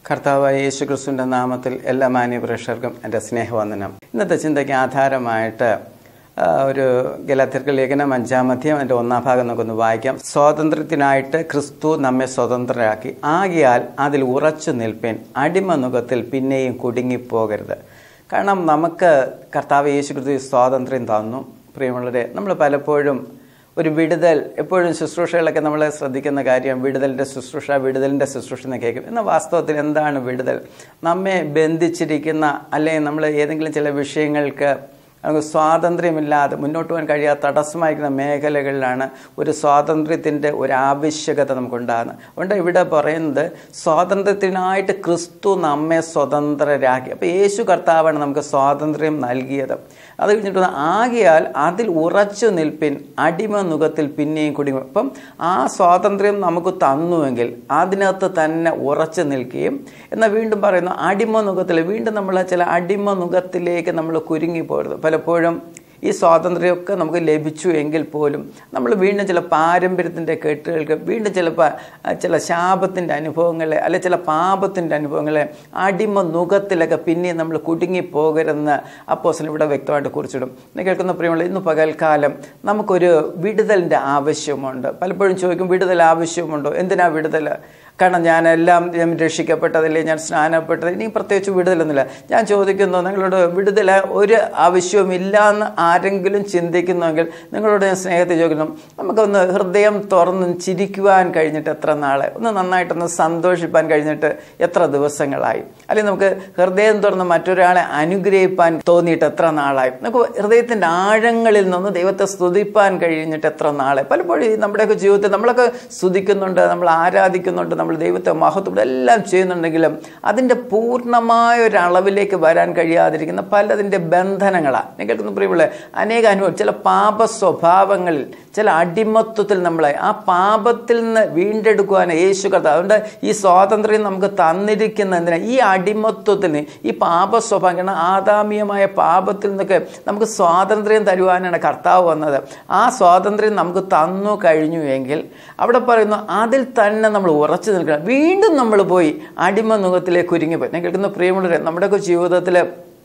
കർത്താവായ യേശു ക്രിസ്തുവിൻ്റെ നാമത്തിൽ എല്ലാ മാന്യപ്രേക്ഷകർക്കും എൻ്റെ സ്നേഹവന്ദനം ഇന്നത്തെ ചിന്തയ്ക്ക് ആധാരമായിട്ട് ആ, ഒരു ഗലാത്യർക്ക് ലേഖനം അഞ്ചാം അധ്യായം അതിൻ്റെ ഒന്നാം ഭാഗം നമുക്കൊന്ന് വായിക്കാം സ്വാതന്ത്ര്യത്തിനായിട്ട് ക്രിസ്തു നമ്മെ സ്വതന്ത്രരാക്കി ആകിയാൽ അതിൽ ഉറച്ചു നിൽപ്പേൻ അടിമനുഖത്തിൽ പിന്നെയും കുടുങ്ങിപ്പോകരുത് കാരണം നമുക്ക് കർത്താവ് യേശു ക്രിസ്തു സ്വാതന്ത്ര്യം തന്നു പ്രിയമുള്ളവരെ നമ്മൾ പലപ്പോഴും ഒരു വിടുതൽ എപ്പോഴും ശുശ്രൂഷകളൊക്കെ നമ്മൾ ശ്രദ്ധിക്കുന്ന കാര്യം വിടുതലിൻ്റെ ശുശ്രൂഷ വിടുതലിൻ്റെ ശുശ്രൂഷ എന്ന് കേൾക്കും എന്നാൽ വാസ്തവത്തിൽ എന്താണ് വിടുതൽ നമ്മെ ബന്ധിച്ചിരിക്കുന്ന അല്ലെങ്കിൽ നമ്മൾ ഏതെങ്കിലും ചില വിഷയങ്ങൾക്ക് നമുക്ക് സ്വാതന്ത്ര്യമില്ലാതെ മുന്നോട്ട് പോകാൻ കഴിയാത്ത തടസ്സമായിരിക്കുന്ന മേഖലകളിലാണ് ഒരു സ്വാതന്ത്ര്യത്തിൻ്റെ ഒരു ആവശ്യകത നമുക്കുണ്ടാകുന്നത് അതുകൊണ്ട് ഇവിടെ പറയുന്നത് സ്വാതന്ത്ര്യത്തിനായിട്ട് ക്രിസ്തു നമ്മെ സ്വതന്ത്രരാക്കി അപ്പോൾ യേശു കർത്താവാണ് നമുക്ക് സ്വാതന്ത്ര്യം നൽകിയത് അത് കഴിഞ്ഞിട്ട് ആകിയാൽ അതിൽ ഉറച്ചു നിൽപ്പിൻ അടിമ മുഖത്തിൽ പിന്നെയും കുടുങ്ങും അപ്പം ആ സ്വാതന്ത്ര്യം നമുക്ക് തന്നുവെങ്കിൽ അതിനകത്ത് തന്നെ ഉറച്ചു നിൽക്കുകയും എന്നാൽ വീണ്ടും പറയുന്നു അടിമ മുഖത്തിൽ വീണ്ടും നമ്മൾ ചില അടിമ മുഖത്തിലേക്ക് നമ്മൾ കുരുങ്ങിപ്പോരുത് പലപ്പോഴും ഈ സ്വാതന്ത്ര്യമൊക്കെ നമുക്ക് ലഭിച്ചു എങ്കിൽ പോലും നമ്മൾ വീണ്ടും ചില പാരമ്പര്യത്തിൻ്റെ കെട്ടുകൾക്ക് വീണ്ടും ചിലപ്പോൾ ചില ശാപത്തിൻ്റെ അനുഭവങ്ങളെ അല്ലെ ചില പാപത്തിൻ്റെ അനുഭവങ്ങളെ അടിമ നുഖത്തിലൊക്കെ പിന്നെ നമ്മൾ കുടുങ്ങിപ്പോകരുതെന്ന് അപ്പോസൻ ഇവിടെ വ്യക്തമായിട്ട് കുറിച്ചിടും ഇന്ന് കേൾക്കുന്ന പ്രിയമുള്ള ഇന്ന് പകൽക്കാലം നമുക്കൊരു വിടുതലിൻ്റെ ആവശ്യമുണ്ട് പലപ്പോഴും ചോദിക്കും വിടുതൽ ആവശ്യമുണ്ടോ എന്തിനാ വിടുതൽ കാരണം ഞാനെല്ലാം ഞാൻ രക്ഷിക്കപ്പെട്ടതില്ലേ ഞാൻ സ്നാനപ്പെട്ടത് ഇനി പ്രത്യേകിച്ച് വിടുതലൊന്നുമില്ല ഞാൻ ചോദിക്കുന്നു നിങ്ങളോട് വിടുതൽ ഒരു ആവശ്യവുമില്ല എന്ന് ആരെങ്കിലും ചിന്തിക്കുന്നുവെങ്കിൽ നിങ്ങളോട് ഞാൻ സ്നേഹത്തിൽ ചോദിക്കുന്നു നമുക്കൊന്ന് ഹൃദയം തുറന്ന് ചിരിക്കുവാൻ കഴിഞ്ഞിട്ട് എത്ര നാളെ ഒന്ന് നന്നായിട്ടൊന്ന് സന്തോഷിപ്പാൻ കഴിഞ്ഞിട്ട് എത്ര ദിവസങ്ങളായി അല്ലെങ്കിൽ നമുക്ക് ഹൃദയം തുറന്ന് മറ്റൊരാളെ അനുഗ്രഹിപ്പാൻ തോന്നിയിട്ട് എത്ര നാളായി നമുക്ക് ഹൃദയത്തിൻ്റെ ആഴങ്ങളിൽ നിന്ന് ദൈവത്തെ സ്തുതിപ്പാൻ കഴിഞ്ഞിട്ട് എത്ര നാളെ പലപ്പോഴും ഈ നമ്മുടെയൊക്കെ ജീവിതത്തിൽ നമ്മളൊക്കെ സ്തുതിക്കുന്നുണ്ട് നമ്മൾ ആരാധിക്കുന്നുണ്ട് നമ്മൾ ദൈവത്തെ മഹത്വം എല്ലാം ചെയ്യുന്നുണ്ടെങ്കിലും അതിൻ്റെ പൂർണ്ണമായ ഒരു അളവിലേക്ക് വരാൻ കഴിയാതിരിക്കുന്ന പലതിൻ്റെ ബന്ധനങ്ങളാണ് ഞാൻ കേൾക്കുന്ന പ്രിയമുള്ള അനേക അനുഭവം ചില പാപ സ്വഭാവങ്ങളിൽ ചില അടിമത്വത്തിൽ നമ്മളെ ആ പാപത്തിൽ നിന്ന് വീണ്ടെടുക്കുവാൻ യേശു കഥ അതുകൊണ്ട് ഈ സ്വാതന്ത്ര്യം നമുക്ക് തന്നിരിക്കുന്ന എന്തിനാ ഈ അടിമത്വത്തിന് ഈ പാപ സ്വഭാവം കാരണം ആദാമീയമായ പാപത്തിൽ നിന്നൊക്കെ നമുക്ക് സ്വാതന്ത്ര്യം തരുവാനാണ് കർത്താവ് വന്നത് ആ സ്വാതന്ത്ര്യം നമുക്ക് തന്നു കഴിഞ്ഞു എങ്കിൽ അവിടെ പറയുന്നു അതിൽ തന്നെ നമ്മൾ ഉറച്ചു നിൽക്കണം വീണ്ടും നമ്മൾ പോയി അടിമ മുഖത്തിലേക്ക് ഒരുങ്ങിപ്പോയി ഞാൻ കേൾക്കുന്ന പ്രിയമുള്ളവരെ നമ്മുടെയൊക്കെ ജീവിതത്തിൽ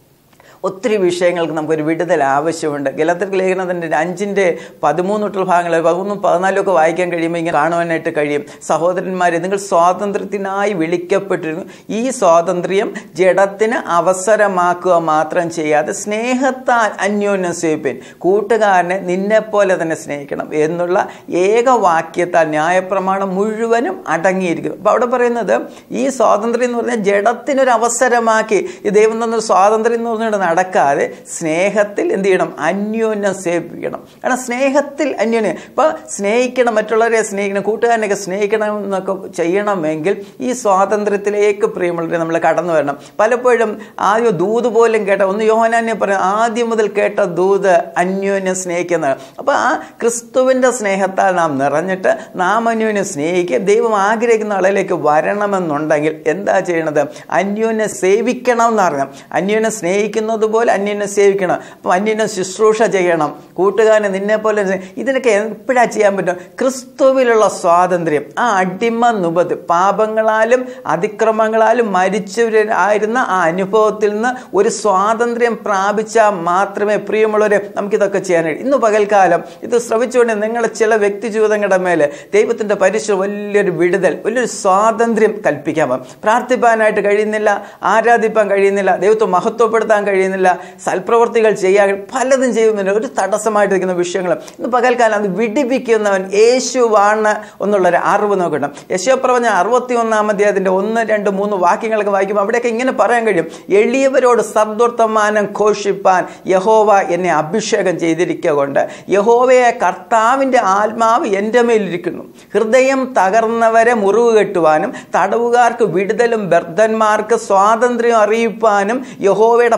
ഒത്തിരി വിഷയങ്ങൾക്ക് നമുക്കൊരു വിടുതൽ ആവശ്യമുണ്ട് ഗലത്തിർക്ക് ലേഖനത്തിൻ്റെ അഞ്ചിൻ്റെ പതിമൂന്ന് തൊട്ടുള്ള ഭാഗങ്ങൾ പതിമൂന്നും പതിനാലും ഒക്കെ വായിക്കാൻ കഴിയുമ്പോൾ ഇങ്ങനെ കാണുവാനായിട്ട് കഴിയും സഹോദരന്മാരെ നിങ്ങൾ സ്വാതന്ത്ര്യത്തിനായി വിളിക്കപ്പെട്ടിരുന്നു ഈ സ്വാതന്ത്ര്യം ജഡത്തിന് അവസരമാക്കുക മാത്രം ചെയ്യാതെ സ്നേഹത്താൽ അന്യോന്യം സേവിപ്പിൻ കൂട്ടുകാരനെ നിന്നെപ്പോലെ തന്നെ സ്നേഹിക്കണം എന്നുള്ള ഏകവാക്യത്താൽ ന്യായപ്രമാണം മുഴുവനും അടങ്ങിയിരിക്കുന്നു അപ്പോൾ അവിടെ പറയുന്നത് ഈ സ്വാതന്ത്ര്യം എന്ന് പറഞ്ഞാൽ ജഡത്തിനൊരു അവസരമാക്കി ഈ ദൈവം തന്നൊരു സ്വാതന്ത്ര്യം എന്ന് പറഞ്ഞുകൊണ്ട് നടക്കാതെ സ്നേഹത്തിൽ എന്ത് ചെയ്യണം അന്യോന്യം സേവിക്കണം കാരണം സ്നേഹത്തിൽ അന്യോന്യം ഇപ്പോൾ സ്നേഹിക്കണം മറ്റുള്ളവരെ സ്നേഹിക്കണം കൂട്ടുകാരനെയൊക്കെ സ്നേഹിക്കണം എന്നൊക്കെ ചെയ്യണമെങ്കിൽ ഈ സ്വാതന്ത്ര്യത്തിലേക്ക് പ്രിയമുള്ളവരെ നമ്മൾ കടന്നു വരണം പലപ്പോഴും ആദ്യം ദൂത് പോലും കേട്ട ഒന്ന് യോഹനാനെ പറയും ആദ്യം മുതൽ കേട്ട ദൂത് അന്യോന്യം സ്നേഹിക്കുന്നത് അപ്പോൾ ആ ക്രിസ്തുവിൻ്റെ സ്നേഹത്താൽ നാം നിറഞ്ഞിട്ട് നാം അന്യോന്യം സ്നേഹിക്കുക ദൈവം ആഗ്രഹിക്കുന്ന ആളിലേക്ക് വരണമെന്നുണ്ടെങ്കിൽ എന്താ ചെയ്യണത് അന്യോന്യം സേവിക്കണം എന്ന് പറഞ്ഞാൽ അന്യോന്യം സ്നേഹിക്കുന്നത് പോലെ അന്യോന്യം സേവിക്കണം അപ്പം അന്യോന്യം ശുശ്രൂഷ ചെയ്യണം കൂട്ടുകാരനെ നിന്നെ പോലെ ഇതിനൊക്കെ എപ്പോഴാ ചെയ്യാൻ പറ്റും ക്രിസ്തുവിലുള്ള സ്വാതന്ത്ര്യം ആ അടിമ നുപത് പാപങ്ങളാലും അതിക്രമങ്ങളാലും മരിച്ചവരായിരുന്ന ആ അനുഭവത്തിൽ നിന്ന് ഒരു സ്വാതന്ത്ര്യം പ്രാപിച്ചാൽ മാത്രമേ പ്രിയമുള്ളവരെ നമുക്കിതൊക്കെ ചെയ്യാൻ കഴിയും ഇന്ന് പകൽക്കാലം ഇത് ശ്രമിച്ചുകൊണ്ട് നിങ്ങളുടെ ചില വ്യക്തി ജീവിതങ്ങളുടെ മേലെ ദൈവത്തിൻ്റെ പരിശു വലിയൊരു വിടുതൽ വലിയൊരു സ്വാതന്ത്ര്യം കൽപ്പിക്കാൻ പോകും പ്രാർത്ഥിപ്പാനായിട്ട് കഴിയുന്നില്ല ആരാധിപ്പാൻ കഴിയുന്നില്ല ദൈവത്തെ മഹത്വപ്പെടുത്താൻ കഴിയുന്നില്ല സൽപ്രവർത്തികൾ ചെയ്യാൻ പലതും ചെയ്യുന്നുണ്ട് ഒരു തടസ്സമായിട്ടിരിക്കുന്ന വിഷയങ്ങൾ ഇന്ന് പകൽക്കാലം അത് വിടിപ്പിക്കുന്നവൻ യേശുവാണ് എന്നുള്ളൊരു അറിവ് നോക്കണം യശോപ്രവഞ്ഞ അറുപത്തി ഒന്നാം അധ്യായത്തിൻ്റെ ഒന്ന് രണ്ട് മൂന്ന് വാക്യങ്ങളൊക്കെ വായിക്കുമ്പോൾ അവിടെയൊക്കെ ഇങ്ങനെ പറയാൻ കഴിയും എളിയവരോട് സദ്വർത്തമാനം ഘോഷിപ്പാൻ യഹോവ എന്നെ അഭിഷേകം ചെയ്തിരിക്കുക കൊണ്ട് യഹോവയെ കർത്താവിൻ്റെ ആത്മാവ് എൻ്റെ മേലിരിക്കുന്നു ഹൃദയം തകർന്നവരെ മുറിവ് കെട്ടുവാനും തടവുകാർക്ക് വിടുതലും ബർദ്ധന്മാർക്ക് സ്വാതന്ത്ര്യം അറിയിപ്പാനും യഹോവയുടെ പ്രസാദ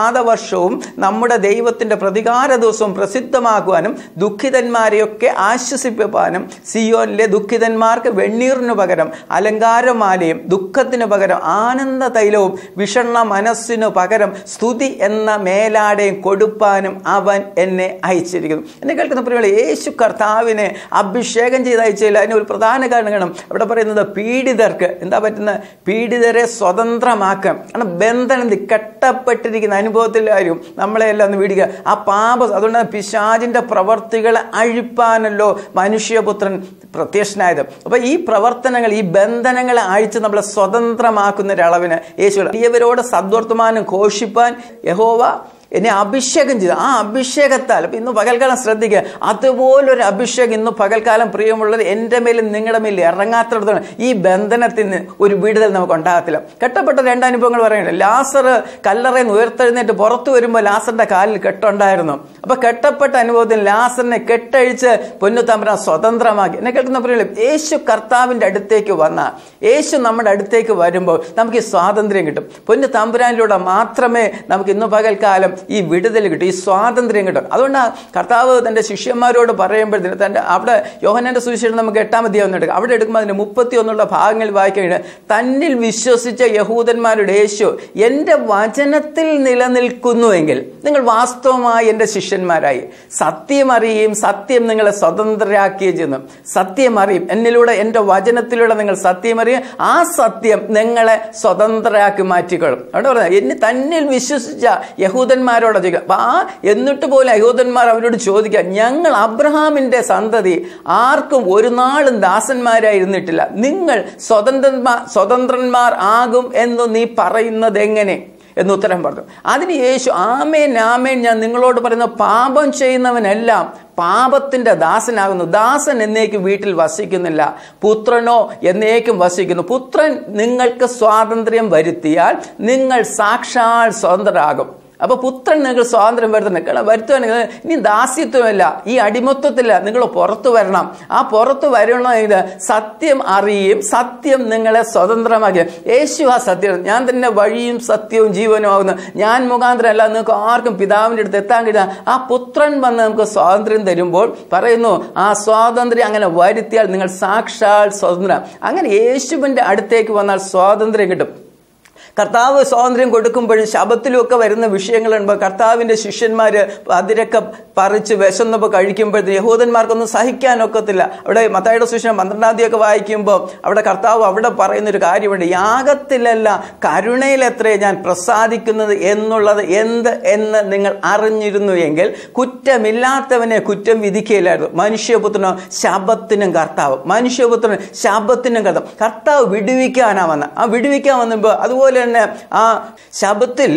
പ്രഭാത വർഷവും നമ്മുടെ ദൈവത്തിൻ്റെ പ്രതികാര ദിവസവും പ്രസിദ്ധമാക്കുവാനും ദുഃഖിതന്മാരെയൊക്കെ ആശ്വസിപ്പിക്കാനും സിയോനിലെ ദുഃഖിതന്മാർക്ക് വെണ്ണീറിനു പകരം അലങ്കാരമാലയും ദുഃഖത്തിനു പകരം ആനന്ദ തൈലവും വിഷണ്ണ മനസ്സിനു പകരം സ്തുതി എന്ന മേലാടയും കൊടുപ്പാനും അവൻ എന്നെ അയച്ചിരിക്കുന്നു എന്നെ കേൾക്കുന്ന പ്രിയങ്ങളെ യേശു കർത്താവിനെ അഭിഷേകം ചെയ്ത് അയച്ചില്ല അതിന് ഒരു പ്രധാന കാരണം കാണും അവിടെ പറയുന്നത് പീഡിതർക്ക് എന്താ പറ്റുന്നത് പീഡിതരെ സ്വതന്ത്രമാക്കാം കാരണം ബന്ധനം കെട്ടപ്പെട്ടിരിക്കുന്ന അനുഭവത്തിലായിരിക്കും നമ്മളെ എല്ലാം ഒന്ന് വീടിക്കുക ആ പാപ അതുകൊണ്ട് പിശാജിന്റെ പ്രവർത്തികളെ അഴിപ്പാനല്ലോ മനുഷ്യപുത്രൻ പ്രത്യക്ഷനായത് അപ്പൊ ഈ പ്രവർത്തനങ്ങൾ ഈ ബന്ധനങ്ങളെ അഴിച്ച് നമ്മളെ സ്വതന്ത്രമാക്കുന്ന ഒരളവിന് യേശു ഇവരോട് സദ്വർത്തമാനം ഘോഷിപ്പാൻ യഹോവ എന്നെ അഭിഷേകം ചെയ്തു ആ അഭിഷേകത്താൽ ഇപ്പം ഇന്ന് പകൽക്കാലം ശ്രദ്ധിക്കുക അതുപോലൊരു അഭിഷേകം ഇന്ന് പകൽക്കാലം പ്രിയമുള്ളത് എൻ്റെ മേലും നിങ്ങളുടെ മേലും ഇറങ്ങാത്തിടത്തോളം ഈ ബന്ധനത്തിന് ഒരു വിടുതൽ നമുക്ക് ഉണ്ടാകത്തില്ല കെട്ടപ്പെട്ട രണ്ട് അനുഭവങ്ങൾ പറയുന്നത് ലാസർ കല്ലറയിൽ നിന്ന് ഉയർത്തെഴുന്നേറ്റ് പുറത്തു വരുമ്പോൾ ലാസറിന്റെ കാലിൽ കെട്ടുണ്ടായിരുന്നു അപ്പൊ കെട്ടപ്പെട്ട അനുഭവത്തിൽ ലാസറിനെ കെട്ടഴിച്ച് പൊന്നു തമ്പുരാൻ സ്വതന്ത്രമാക്കി എന്നെ കേൾക്കുന്ന പ്രിയമുള്ള യേശു കർത്താവിന്റെ അടുത്തേക്ക് വന്ന യേശു നമ്മുടെ അടുത്തേക്ക് വരുമ്പോൾ നമുക്ക് ഈ സ്വാതന്ത്ര്യം കിട്ടും പൊന്നു തമ്പുരാനിലൂടെ മാത്രമേ നമുക്ക് ഇന്ന് പകൽക്കാലം ഈ വിടുതൽ കിട്ടും ഈ സ്വാതന്ത്ര്യം കിട്ടും അതുകൊണ്ടാണ് കർത്താവ് തൻ്റെ ശിഷ്യന്മാരോട് പറയുമ്പോഴത്തേന് തൻ്റെ അവിടെ യോഹനന്റെ സുവിശേഷം നമുക്ക് എട്ടാം അധ്യായം എടുക്കാം അവിടെ എടുക്കുമ്പോൾ അതിന് മുപ്പത്തി ഒന്നുള്ള ഭാഗങ്ങൾ വായിക്കുകയാണ് തന്നിൽ വിശ്വസിച്ച യഹൂദന്മാരുടെ യേശു എൻ്റെ വചനത്തിൽ നിലനിൽക്കുന്നുവെങ്കിൽ നിങ്ങൾ വാസ്തവമായി എൻ്റെ ശിഷ്യന്മാരായി സത്യം അറിയുകയും സത്യം നിങ്ങളെ സ്വതന്ത്രരാക്കുകയും ചെയ്യുന്നു സത്യം അറിയും എന്നിലൂടെ എൻ്റെ വചനത്തിലൂടെ നിങ്ങൾ സത്യം അറിയും ആ സത്യം നിങ്ങളെ സ്വതന്ത്രരാക്കി മാറ്റിക്കൊള്ളും അവിടെ പറഞ്ഞത് എന്നെ തന്നിൽ വിശ്വസിച്ച യഹൂദന്മാരോട് ചോദിക്കുക അപ്പൊ ആ എന്നിട്ട് പോലും യഹൂദന്മാർ അവരോട് ചോദിക്കുക ഞങ്ങൾ അബ്രഹാമിന്റെ സന്തതി ആർക്കും ഒരു നാളും ദാസന്മാരായിരുന്നിട്ടില്ല നിങ്ങൾ സ്വതന്ത്രന്മാർ സ്വതന്ത്രന്മാർ ആകും എന്ന് നീ പറയുന്നത് എങ്ങനെ എന്ന് ഉത്തരം പറഞ്ഞു അതിന് യേശു ആമേൻ ആമേൻ ഞാൻ നിങ്ങളോട് പറയുന്ന പാപം ചെയ്യുന്നവനെല്ലാം പാപത്തിന്റെ ദാസനാകുന്നു ദാസൻ എന്നേക്കും വീട്ടിൽ വസിക്കുന്നില്ല പുത്രനോ എന്നേക്കും വസിക്കുന്നു പുത്രൻ നിങ്ങൾക്ക് സ്വാതന്ത്ര്യം വരുത്തിയാൽ നിങ്ങൾ സാക്ഷാൽ സ്വതന്ത്രരാകും അപ്പൊ പുത്രൻ നിങ്ങൾ സ്വാതന്ത്ര്യം വരുത്തണം വരുത്തുവാണെങ്കിൽ ഇനി ദാസ്യത്വമല്ല ഈ അടിമത്വത്തില്ല നിങ്ങൾ പുറത്തു വരണം ആ പുറത്തു വരണമെങ്കിൽ സത്യം അറിയും സത്യം നിങ്ങളെ സ്വതന്ത്രമാക്കി യേശു ആ സത്യം ഞാൻ തന്നെ വഴിയും സത്യവും ജീവനും ആകുന്നു ഞാൻ മുഖാന്തരം അല്ല നിങ്ങൾക്ക് ആർക്കും പിതാവിൻ്റെ അടുത്ത് എത്താൻ കഴിയുക ആ പുത്രൻ വന്ന് നമുക്ക് സ്വാതന്ത്ര്യം തരുമ്പോൾ പറയുന്നു ആ സ്വാതന്ത്ര്യം അങ്ങനെ വരുത്തിയാൽ നിങ്ങൾ സാക്ഷാൽ സ്വതന്ത്രം അങ്ങനെ യേശുവിൻ്റെ അടുത്തേക്ക് വന്നാൽ സ്വാതന്ത്ര്യം കിട്ടും കർത്താവ് സ്വാതന്ത്ര്യം കൊടുക്കുമ്പോഴും ശബത്തിലുമൊക്കെ വരുന്ന വിഷയങ്ങളുണ്ട് കർത്താവിൻ്റെ ശിഷ്യന്മാർ അതിരൊക്കെ പറിച്ച് വിശന്നപ്പോൾ കഴിക്കുമ്പോഴത്തേക്ക് യഹൂദന്മാർക്കൊന്നും സഹിക്കാനൊക്കത്തില്ല അവിടെ മത്തായുടെ സുശേഷം പന്ത്രണ്ടാം തീയതി വായിക്കുമ്പോൾ അവിടെ കർത്താവ് അവിടെ പറയുന്നൊരു കാര്യമുണ്ട് യാഗത്തിലല്ല കരുണയിലെത്രേ ഞാൻ പ്രസാദിക്കുന്നത് എന്നുള്ളത് എന്ത് എന്ന് നിങ്ങൾ അറിഞ്ഞിരുന്നു എങ്കിൽ കുറ്റമില്ലാത്തവനെ കുറ്റം വിധിക്കുകയില്ലായിരുന്നു മനുഷ്യപുത്രനോ ശബത്തിനും കർത്താവ് മനുഷ്യപുത്രൻ ശബത്തിനും കർത്താവ് കർത്താവ് വിടുവിക്കാനാ വന്ന ആ വിടുവിക്കാൻ വന്നപ്പോൾ അതുപോലെ തന്നെ ആ ശബത്തിൽ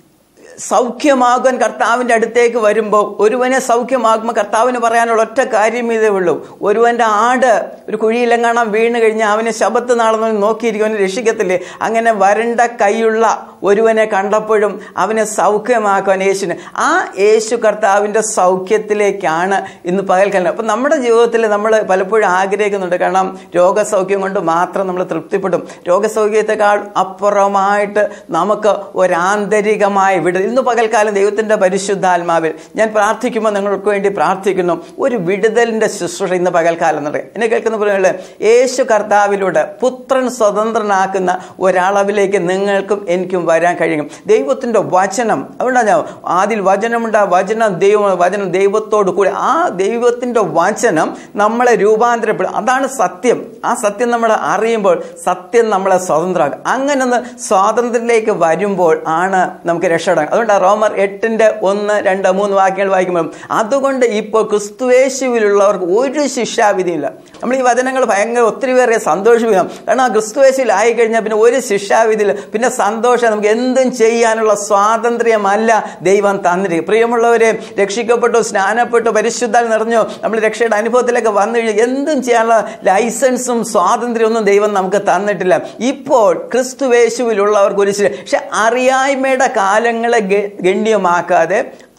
സൗഖ്യമാകാൻ കർത്താവിൻ്റെ അടുത്തേക്ക് വരുമ്പോൾ ഒരുവനെ സൗഖ്യമാകുമ്പോൾ കർത്താവിന് പറയാനുള്ള ഒറ്റ കാര്യം ഇതേ ഉള്ളൂ ഒരുവൻ്റെ ആട് ഒരു കുഴിയിലെങ്ങാണം വീണ് കഴിഞ്ഞാൽ അവനെ ശബത്ത് നാളെന്ന് നോക്കിയിരിക്കും അവനെ രക്ഷിക്കത്തില്ലേ അങ്ങനെ വരണ്ട കൈയുള്ള ഒരുവനെ കണ്ടപ്പോഴും അവനെ സൗഖ്യമാക്കുവാൻ യേശുവിന് ആ യേശു കർത്താവിൻ്റെ സൗഖ്യത്തിലേക്കാണ് ഇന്ന് പകൽക്കാലം അപ്പം നമ്മുടെ ജീവിതത്തിൽ നമ്മൾ പലപ്പോഴും ആഗ്രഹിക്കുന്നുണ്ട് കാരണം രോഗസൗഖ്യം കൊണ്ട് മാത്രം നമ്മൾ തൃപ്തിപ്പെടും രോഗസൗഖ്യത്തെക്കാൾ അപ്പുറമായിട്ട് നമുക്ക് ഒരാന്തരികമായ വിടൽ ഇന്ന് പകൽക്കാലം ദൈവത്തിൻ്റെ പരിശുദ്ധാത്മാവിൽ ഞാൻ പ്രാർത്ഥിക്കുമ്പോൾ നിങ്ങൾക്ക് വേണ്ടി പ്രാർത്ഥിക്കുന്നു ഒരു വിടുതലിൻ്റെ ശുശ്രൂഷ ഇന്ന് പകൽക്കാലം നടക്കും എന്നെ കേൾക്കുന്ന പറയുന്നത് യേശു കർത്താവിലൂടെ പുത്രൻ സ്വതന്ത്രനാക്കുന്ന ഒരളവിലേക്ക് നിങ്ങൾക്കും എനിക്കും വരാൻ കഴിയും ദൈവത്തിൻ്റെ വചനം അതുകൊണ്ടാണ് ഞാൻ ആദ്യം വചനമുണ്ട് ആ വചനം ദൈവം വചനം ദൈവത്തോട് കൂടി ആ ദൈവത്തിൻ്റെ വചനം നമ്മളെ രൂപാന്തരപ്പെടും അതാണ് സത്യം ആ സത്യം നമ്മൾ അറിയുമ്പോൾ സത്യം നമ്മളെ സ്വതന്ത്രമാക്കും അങ്ങനെ ഒന്ന് സ്വാതന്ത്ര്യത്തിലേക്ക് വരുമ്പോൾ ആണ് നമുക്ക് രക്ഷപ്പെടാൻ അതുകൊണ്ട് റോമർ എട്ടിൻ്റെ ഒന്ന് രണ്ട് മൂന്ന് വാക്യങ്ങൾ വായിക്കുമ്പോൾ അതുകൊണ്ട് ഇപ്പോൾ ക്രിസ്തുവേശുവിലുള്ളവർക്ക് ഒരു ശിക്ഷാവിധിയില്ല നമ്മൾ ഈ വചനങ്ങൾ ഭയങ്കര ഒത്തിരി പേരെ സന്തോഷിപ്പിക്കണം കാരണം ആ ക്രിസ്തുവേശുവിൽ ആയി കഴിഞ്ഞാൽ പിന്നെ ഒരു ശിക്ഷാവിധിയില്ല പിന്നെ സന്തോഷം നമുക്ക് എന്തും ചെയ്യാനുള്ള സ്വാതന്ത്ര്യമല്ല ദൈവം തന്നിരിക്കും പ്രിയമുള്ളവരെ രക്ഷിക്കപ്പെട്ടു സ്നാനപ്പെട്ടു പരിശുദ്ധാൽ നിറഞ്ഞു നമ്മൾ രക്ഷയുടെ അനുഭവത്തിലൊക്കെ വന്നു കഴിഞ്ഞാൽ എന്തും ചെയ്യാനുള്ള ലൈസൻസും സ്വാതന്ത്ര്യമൊന്നും ദൈവം നമുക്ക് തന്നിട്ടില്ല ഇപ്പോൾ ക്രിസ്തുവേശുവിലുള്ളവർക്ക് ഒരു ശിക്ഷ പക്ഷെ അറിയായ്മയുടെ കാലങ്ങളെ ഗണ്യമാക്കാതെ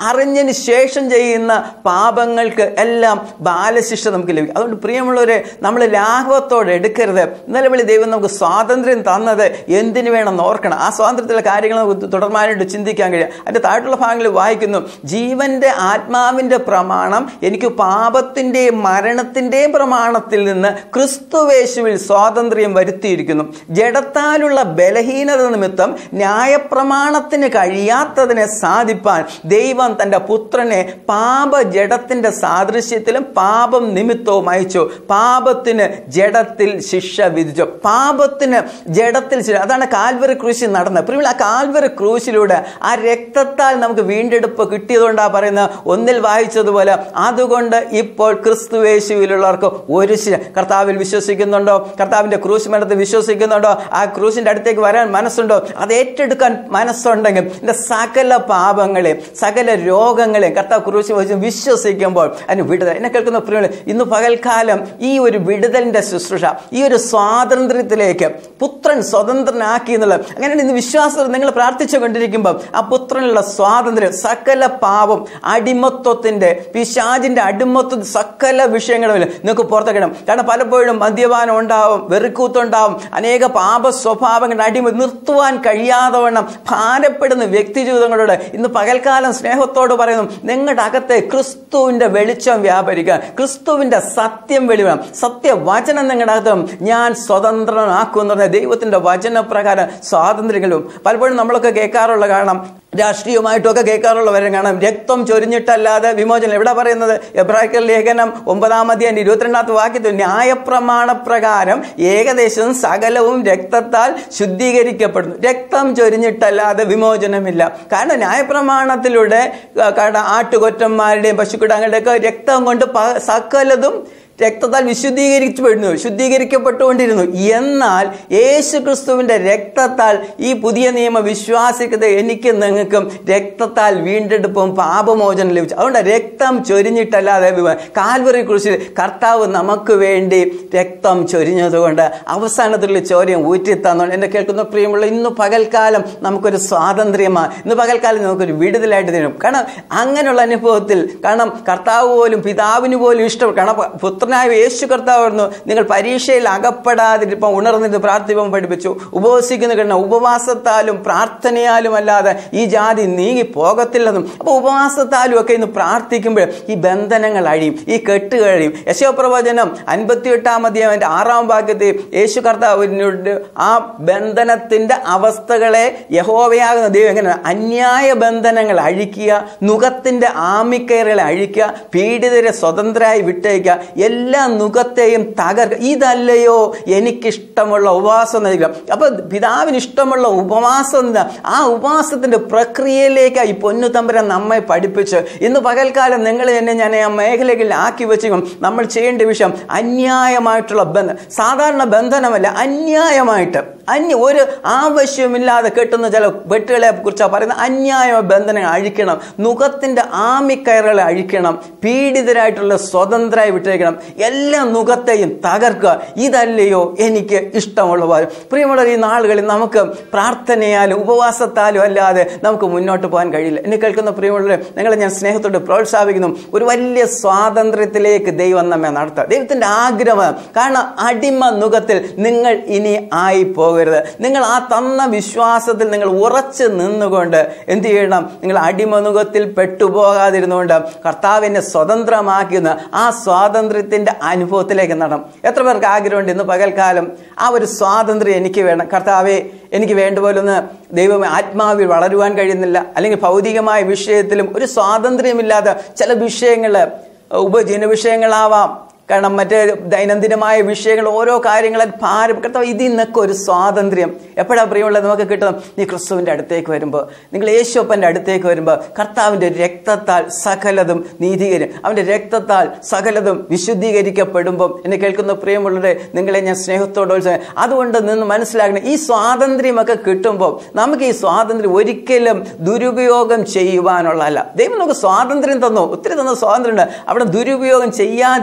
അറിഞ്ഞതിന് ശേഷം ചെയ്യുന്ന പാപങ്ങൾക്ക് എല്ലാം ബാലശിക്ഷ നമുക്ക് ലഭിക്കും അതുകൊണ്ട് പ്രിയമുള്ളവരെ നമ്മൾ ലാഘവത്തോടെ എടുക്കരുത് ഇന്നലെ വിളി ദൈവം നമുക്ക് സ്വാതന്ത്ര്യം തന്നത് എന്തിനു വേണം ഓർക്കണം ആ സ്വാതന്ത്ര്യത്തിലെ കാര്യങ്ങൾ നമുക്ക് തുടർമാനായിട്ട് ചിന്തിക്കാൻ കഴിയും അതിൻ്റെ താഴെയുള്ള ഭാഗങ്ങളിൽ വായിക്കുന്നു ജീവന്റെ ആത്മാവിന്റെ പ്രമാണം എനിക്ക് പാപത്തിന്റെയും മരണത്തിന്റെയും പ്രമാണത്തിൽ നിന്ന് ക്രിസ്തുവേശുവിൽ സ്വാതന്ത്ര്യം വരുത്തിയിരിക്കുന്നു ജഡത്താലുള്ള ബലഹീനത നിമിത്തം ന്യായപ്രമാണത്തിന് കഴിയാത്തതിനെ സാധിപ്പാൻ ദൈവം തന്റെ പുത്രനെ പാപജഡത്തിന്റെ സാദൃശ്യത്തിലും പാപം നിമിത്തവും അയച്ചു പാപത്തിന് ജഡത്തിൽ ശിക്ഷ വിധിച്ചു പാപത്തിന് ജഡത്തിൽ ശിക്ഷ അതാണ് കാൽവറി ക്രൂശിൽ നടന്നത് പ്രിയമുള്ള ആ കാൽവറി ക്രൂശിലൂടെ ആ രക്തത്താൽ നമുക്ക് വീണ്ടെടുപ്പ് കിട്ടിയതുകൊണ്ടാണ് പറയുന്നത് ഒന്നിൽ വായിച്ചതുപോലെ അതുകൊണ്ട് ഇപ്പോൾ ക്രിസ്തുവേശുവിലുള്ളവർക്ക് ഒരു ശിക്ഷ കർത്താവിൽ വിശ്വസിക്കുന്നുണ്ടോ കർത്താവിന്റെ ക്രൂശ് മരണത്തിൽ വിശ്വസിക്കുന്നുണ്ടോ ആ ക്രൂശിന്റെ അടുത്തേക്ക് വരാൻ മനസ്സുണ്ടോ അത് ഏറ്റെടുക്കാൻ മനസ്സുണ്ടെങ്കിൽ എന്റെ സകല പാപങ്ങളെയും സകല രോഗങ്ങളെയും കർത്താവ് ക്രൂശ് വഹിച്ച് വിശ്വസിക്കുമ്പോൾ അതിന് വിടുതൽ എന്നെ കേൾക്കുന്ന പ്രിയങ്ങളെ ഇന്ന് പകൽക്കാലം ഈ ഒരു വിടുതലിന്റെ ശുശ്രൂഷ ഈ ഒരു സ്വാതന്ത്ര്യത്തിലേക്ക് പുത്രൻ സ്വതന്ത്രനാക്കി എന്നുള്ളത് അങ്ങനെയാണ് ഇന്ന് വിശ്വാസം നിങ്ങൾ പ്രാർത്ഥിച്ചു കൊണ്ടിരിക്കുമ്പോൾ ആ പുത്രനുള്ള സ്വാതന്ത്ര്യം സകല പാപം അടിമത്വത്തിന്റെ പിശാജിന്റെ അടിമത്വ സകല വിഷയങ്ങളും നിങ്ങൾക്ക് പുറത്തേക്കിടണം കാരണം പലപ്പോഴും മദ്യപാനം ഉണ്ടാവും വെറുക്കൂത്തുണ്ടാവും അനേക പാപ സ്വഭാവങ്ങളുടെ അടിമ നിർത്തുവാൻ കഴിയാതെ വണ്ണം ഭാരപ്പെടുന്ന വ്യക്തി ജീവിതങ്ങളോട് ഇന്ന് പകൽക്കാലം സ്നേഹത്തോട് പറയുന്നു നിങ്ങളുടെ അകത്തെ ക്രിസ്തുവിന്റെ വെളിച്ചം വ്യാപരിക്കുക ക്രിസ്തുവിന്റെ സത്യം വെളിവണം സത്യവചനം നിങ്ങളുടെ അകത്ത് ഞാൻ സ്വതന്ത്രനാക്കും എന്ന് പറഞ്ഞ ദൈവത്തിന്റെ വചനപ്രകാരം സ്വാതന്ത്ര്യങ്ങളും പലപ്പോഴും നമ്മളൊക്കെ കേൾക്കാറുള്ള കാരണം രാഷ്ട്രീയമായിട്ടൊക്കെ കേൾക്കാറുള്ളവരെ കാണാം രക്തം ചൊരിഞ്ഞിട്ടല്ലാതെ വിമോചനം എവിടെ പറയുന്നത് എബ്രാഹിക്കൽ ലേഖനം ഒമ്പതാം അധ്യായം ഇരുപത്തിരണ്ടാമത്തെ വാക്യത്തിൽ ന്യായപ്രമാണ പ്രകാരം ഏകദേശം സകലവും രക്തത്താൽ ശുദ്ധീകരിക്കപ്പെടുന്നു രക്തം ചൊരിഞ്ഞിട്ടല്ലാതെ വിമോചനമില്ല കാരണം ന്യായപ്രമാണത്തിലൂടെ ആ, കാരണം ആട്ടുകൊറ്റന്മാരുടെയും പശുക്കിടാങ്ങളുടെയും ഒക്കെ രക്തം കൊണ്ട് പ- സകലതും രക്തത്താൽ വിശുദ്ധീകരിക്കപ്പെടുന്നു ശുദ്ധീകരിക്കപ്പെട്ടുകൊണ്ടിരുന്നു എന്നാൽ യേശു ക്രിസ്തുവിന്റെ രക്തത്താൽ ഈ പുതിയ നിയമ വിശ്വാസിക്കത എനിക്ക് നിങ്ങൾക്കും രക്തത്താൽ വീണ്ടെടുപ്പും പാപമോചനം ലഭിച്ചു അതുകൊണ്ട് രക്തം ചൊരിഞ്ഞിട്ടല്ലാതെ വിവ- കാൽവറി കുറിച്ച് കർത്താവ് നമുക്ക് വേണ്ടി രക്തം ചൊരിഞ്ഞതുകൊണ്ട് അവസാനത്തിലുള്ള ചോര്യം ഊറ്റി തന്നോണ്ട് എന്നെ കേൾക്കുന്ന പ്രിയമുള്ള ഇന്ന് പകൽക്കാലം നമുക്കൊരു സ്വാതന്ത്ര്യമാണ് ഇന്ന് പകൽക്കാലം നമുക്കൊരു വിടുതലായിട്ട് തരും കാരണം അങ്ങനെയുള്ള അനുഭവത്തിൽ കാരണം കർത്താവ് പോലും പിതാവിന് പോലും ഇഷ്ടം കാരണം പുത്രനായ യേശു കർത്താവ് പറഞ്ഞു നിങ്ങൾ പരീക്ഷയിൽ അകപ്പെടാതിരിപ്പം ഉണർന്നിട്ട് പ്രാർത്ഥിപ്പം പഠിപ്പിച്ചു ഉപവസിക്കുന്ന കാരണം ഉപവാസത്താലും പ്രാർത്ഥനയാലും അല്ലാതെ ഈ ജാതി നീങ്ങി പോകത്തില്ലെന്നും അപ്പോൾ ഉപവാസത്താലും ഒക്കെ ഇന്ന് പ്രാർത്ഥിക്കുമ്പോൾ ഈ ബന്ധനങ്ങൾ അഴിയും ഈ കെട്ട് കഴിയും യശോപ്രവചനം അൻപത്തിയെട്ടാം അധ്യായം ആറാം ഭാഗ്യത്തിൽ യേശു കർത്താവിനോട് ആ ബന്ധനത്തിന്റെ അവസ്ഥകളെ യഹോവയാകുന്ന ദൈവം എങ്ങനെ അന്യായ ബന്ധനങ്ങൾ അഴിക്കുക നുഖത്തിന്റെ ആമിക്കയറുകളെ അഴിക്കുക പീഡിതരെ സ്വതന്ത്രരായി വിട്ടേക്കുക എല്ലാ നുഖത്തെയും തകർക്കുക ഇതല്ലയോ എനിക്കിഷ്ടമുള്ള ഉപവാസം നൽകുക അപ്പൊ പിതാവിന് ഇഷ്ടമുള്ള ഉപവാസം എന്താ? ആ ഉപവാസത്തിന്റെ പ്രക്രിയയിലേക്ക് ഈ പൊന്നു തമ്പുരാൻ നമ്മെ പഠിപ്പിച്ച് ഇന്ന് പകൽക്കാലം നിങ്ങൾ എന്നെ ഞാൻ ആ മേഖലകളിൽ ആക്കി വെച്ചും നമ്മൾ ചെയ്യേണ്ട വിഷയം അന്യായമായിട്ടുള്ള ബന്ധം സാധാരണ ബന്ധനമല്ല അന്യായമായിട്ട് അന്യ ഒരു ആവശ്യമില്ലാതെ കെട്ടുന്ന ചില വെട്ടുകളെ കുറിച്ചാണ് പറയുന്നത് അന്യായ ബന്ധനങ്ങൾ അഴിക്കണം നുഖത്തിന്റെ ആമിക്കയറുകളെ അഴിക്കണം പീഡിതരായിട്ടുള്ള സ്വതന്ത്രരായി വിട്ടേക്കണം എല്ലാ നുഖത്തെയും തകർക്കുക ഇതല്ലയോ എനിക്ക് ഇഷ്ടമുള്ള പോലെ പ്രിയമുള്ള ഈ നാളുകളിൽ നമുക്ക് പ്രാർത്ഥനയാലും ഉപവാസത്താലും അല്ലാതെ നമുക്ക് മുന്നോട്ട് പോകാൻ കഴിയില്ല എന്നെ കേൾക്കുന്ന പ്രിയമുള്ളവരെ നിങ്ങളെ ഞാൻ സ്നേഹത്തോട് പ്രോത്സാഹിപ്പിക്കുന്നു ഒരു വലിയ സ്വാതന്ത്ര്യത്തിലേക്ക് ദൈവം നമ്മെ നടത്തുക ദൈവത്തിന്റെ ആഗ്രഹം കാരണം അടിമ നുഖത്തിൽ നിങ്ങൾ ഇനി ആയി പോകരുത് നിങ്ങൾ ആ തന്ന വിശ്വാസത്തിൽ നിങ്ങൾ ഉറച്ചു നിന്നുകൊണ്ട് എന്ത് ചെയ്യണം നിങ്ങൾ അടിമനുഖത്തിൽ പെട്ടുപോകാതിരുന്നുകൊണ്ട് കർത്താവിനെ സ്വതന്ത്രമാക്കുന്ന ആ സ്വാതന്ത്ര്യത്തിന്റെ അനുഭവത്തിലേക്ക് നടണം എത്ര പേർക്ക് ആഗ്രഹമുണ്ട് ഇന്ന് പകൽക്കാലം ആ ഒരു സ്വാതന്ത്ര്യം എനിക്ക് വേണം കർത്താവെ എനിക്ക് വേണ്ടുപോലൊന്ന് ദൈവം ആത്മാവിൽ വളരുവാൻ കഴിയുന്നില്ല അല്ലെങ്കിൽ ഭൗതികമായ വിഷയത്തിലും ഒരു സ്വാതന്ത്ര്യമില്ലാതെ ചില വിഷയങ്ങൾ ഉപജീവന വിഷയങ്ങളാവാം കാരണം മറ്റേ ദൈനംദിനമായ വിഷയങ്ങൾ ഓരോ കാര്യങ്ങളും ഭാരം കർത്താവ് ഇതിൽ നിന്നൊക്കെ ഒരു സ്വാതന്ത്ര്യം എപ്പോഴാണ് പ്രിയമുള്ളത് നമുക്ക് കിട്ടും നീ ക്രിസ്തുവിൻ്റെ അടുത്തേക്ക് വരുമ്പോൾ നിങ്ങൾ യേശുപ്പൻ്റെ അടുത്തേക്ക് വരുമ്പോൾ കർത്താവിൻ്റെ രക്തത്താൽ സകലതും നീതീകരും അവൻ്റെ രക്തത്താൽ സകലതും വിശുദ്ധീകരിക്കപ്പെടുമ്പോൾ എന്നെ കേൾക്കുന്ന പ്രിയമുള്ളവരെ നിങ്ങളെ ഞാൻ സ്നേഹത്തോടെ വിളിച്ചത് അതുകൊണ്ട് നിന്ന് മനസ്സിലാക്കണം ഈ സ്വാതന്ത്ര്യമൊക്കെ കിട്ടുമ്പോൾ നമുക്ക് ഈ സ്വാതന്ത്ര്യം ഒരിക്കലും ദുരുപയോഗം ചെയ്യുവാനുള്ളതല്ല ദൈവം നമുക്ക് സ്വാതന്ത്ര്യം തന്നു ഒത്തിരി തന്ന സ്വാതന്ത്ര്യമുണ്ട് അവിടെ ദുരുപയോഗം ചെയ്യാതിരിക്കണം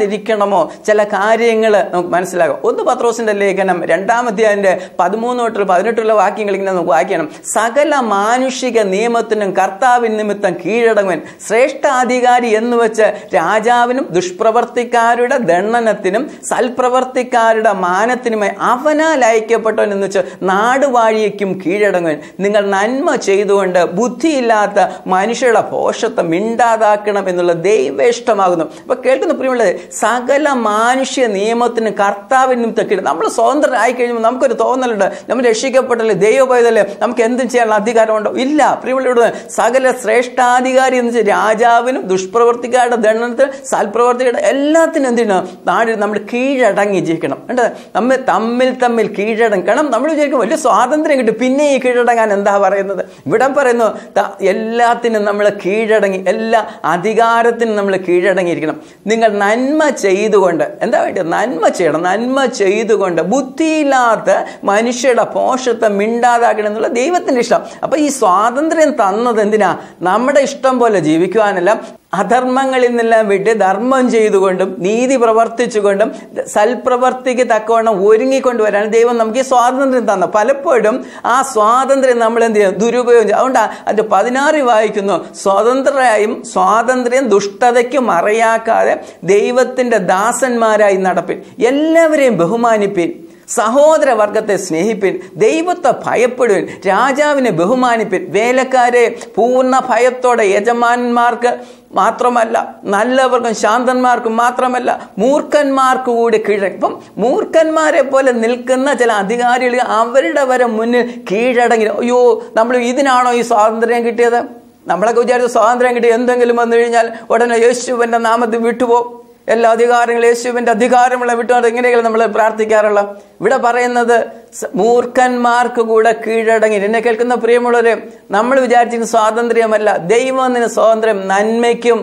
മാത്രമോ ചില കാര്യങ്ങൾ നമുക്ക് മനസ്സിലാകും ഒന്ന് പത്രോസിന്റെ ലേഖനം രണ്ടാമധ്യായന്റെ പതിമൂന്ന് തൊട്ട് പതിനെട്ടുള്ള വാക്യങ്ങൾ ഇങ്ങനെ നമുക്ക് വായിക്കണം സകല മാനുഷിക നിയമത്തിനും കർത്താവിൻ നിമിത്തം കീഴടങ്ങുവൻ ശ്രേഷ്ഠാധികാരി എന്ന് വെച്ച് രാജാവിനും ദുഷ്പ്രവർത്തിക്കാരുടെ ദണ്ഡനത്തിനും സൽപ്രവർത്തിക്കാരുടെ മാനത്തിനുമായി അവനാൽ അയക്കപ്പെട്ടവൻ എന്ന് വെച്ച് നാടുവാഴിയയ്ക്കും കീഴടങ്ങുവൻ നിങ്ങൾ നന്മ ചെയ്തുകൊണ്ട് ബുദ്ധിയില്ലാത്ത മനുഷ്യരുടെ പോഷത്വം മിണ്ടാതാക്കണം എന്നുള്ള ദൈവേഷ്ടമാകുന്നു അപ്പൊ കേൾക്കുന്ന പ്രിയമുള്ളത് സകല മാനുഷ്യ നിയമത്തിന് കർത്താവിന് നിമിത്തം നമ്മൾ സ്വതന്ത്രരായി കഴിയുമ്പോൾ നമുക്കൊരു തോന്നലുണ്ട് നമ്മൾ രക്ഷിക്കപ്പെട്ടല്ലേ ദൈവപോയതല്ലേ നമുക്ക് എന്തും ചെയ്യാനുള്ള അധികാരമുണ്ടോ ഇല്ല പ്രിയമുള്ള സകല ശ്രേഷ്ഠാധികാരി എന്ന് വെച്ചാൽ രാജാവിനും ദുഷ്പ്രവർത്തിക്കാരുടെ ദണ്ഡനത്തിന് സൽപ്രവർത്തികളുടെ എല്ലാത്തിനും എന്തിനാ നാടിൽ നമ്മൾ കീഴടങ്ങി ജീവിക്കണം കണ്ടോ നമ്മൾ തമ്മിൽ തമ്മിൽ കീഴടങ്ങി കാരണം നമ്മൾ വിചാരിക്കും വലിയ സ്വാതന്ത്ര്യം കിട്ടും പിന്നെ ഈ കീഴടങ്ങാൻ എന്താ പറയുന്നത് ഇവിടെ പറയുന്നു ത- എല്ലാത്തിനും നമ്മൾ കീഴടങ്ങി എല്ലാ അധികാരത്തിനും നമ്മൾ കീഴടങ്ങിയിരിക്കണം നിങ്ങൾ നന്മ ചെയ്തുകൊണ്ട് എന്താ വേണ്ടത് നന്മ ചെയ്യണം നന്മ ചെയ്തുകൊണ്ട് ബുദ്ധിയില്ലാത്ത മനുഷ്യരുടെ പോഷത്വം മിണ്ടാതാക്കണം എന്നുള്ള ദൈവത്തിന്റെ ഇഷ്ടം അപ്പൊ ഈ സ്വാതന്ത്ര്യം തന്നത് എന്തിനാ നമ്മുടെ ഇഷ്ടം പോലെ ജീവിക്കുവാനല്ല അധർമ്മങ്ങളിൽ നിന്നെല്ലാം വിട്ട് ധർമ്മം ചെയ്തുകൊണ്ടും നീതി പ്രവർത്തിച്ചുകൊണ്ടും സൽപ്രവർത്തിക്ക് തക്കവണ്ണം ഒരുങ്ങിക്കൊണ്ടുവരാൻ ദൈവം നമുക്ക് ഈ സ്വാതന്ത്ര്യം തന്ന പലപ്പോഴും ആ സ്വാതന്ത്ര്യം നമ്മൾ എന്ത് ചെയ്യും ദുരുപയോഗം ചെയ്യും അതുകൊണ്ട് അതിന്റെ പതിനാറ് വായിക്കുന്നു സ്വതന്ത്രരായും സ്വാതന്ത്ര്യം ദുഷ്ടതയ്ക്ക് മറയാക്കാതെ ദൈവത്തിന്റെ ദാസന്മാരായി നടപ്പിൻ എല്ലാവരെയും ബഹുമാനിപ്പിൻ സഹോദര വർഗത്തെ സ്നേഹിപ്പിൻ ദൈവത്തെ ഭയപ്പെടുവിൻ രാജാവിനെ ബഹുമാനിപ്പിൻ വേലക്കാരെ പൂർണ്ണ ഭയത്തോടെ യജമാനന്മാർക്ക് മാത്രമല്ല നല്ലവർക്കും ശാന്തന്മാർക്കും മാത്രമല്ല മൂർഖന്മാർക്ക് കൂടി കീഴടങ്ങി ഇപ്പം മൂർഖന്മാരെ പോലെ നിൽക്കുന്ന ചില അധികാരികൾ അവരുടെ വരെ മുന്നിൽ കീഴടങ്ങി അയ്യോ നമ്മൾ ഇതിനാണോ ഈ സ്വാതന്ത്ര്യം കിട്ടിയത് നമ്മളൊക്കെ വിചാരിച്ച സ്വാതന്ത്ര്യം കിട്ടി എന്തെങ്കിലും വന്നു കഴിഞ്ഞാൽ ഉടനെ യേശുവിന്റെ നാമത്തിൽ വിട്ടുപോകും എല്ലാ അധികാരങ്ങളും യേശുവിന്റെ അധികാരമുള്ള വിട്ടുകൊണ്ട് എങ്ങനെയാണ് നമ്മൾ പ്രാർത്ഥിക്കാറുള്ള ഇവിടെ പറയുന്നത് സ- മൂർഖന്മാർക്ക് കൂടെ കീഴടങ്ങി എന്നെ കേൾക്കുന്ന പ്രിയമുള്ളവരെ നമ്മൾ വിചാരിച്ചിരുന്ന സ്വാതന്ത്ര്യമല്ല ദൈവം അതിന് സ്വാതന്ത്ര്യം നന്മയ്ക്കും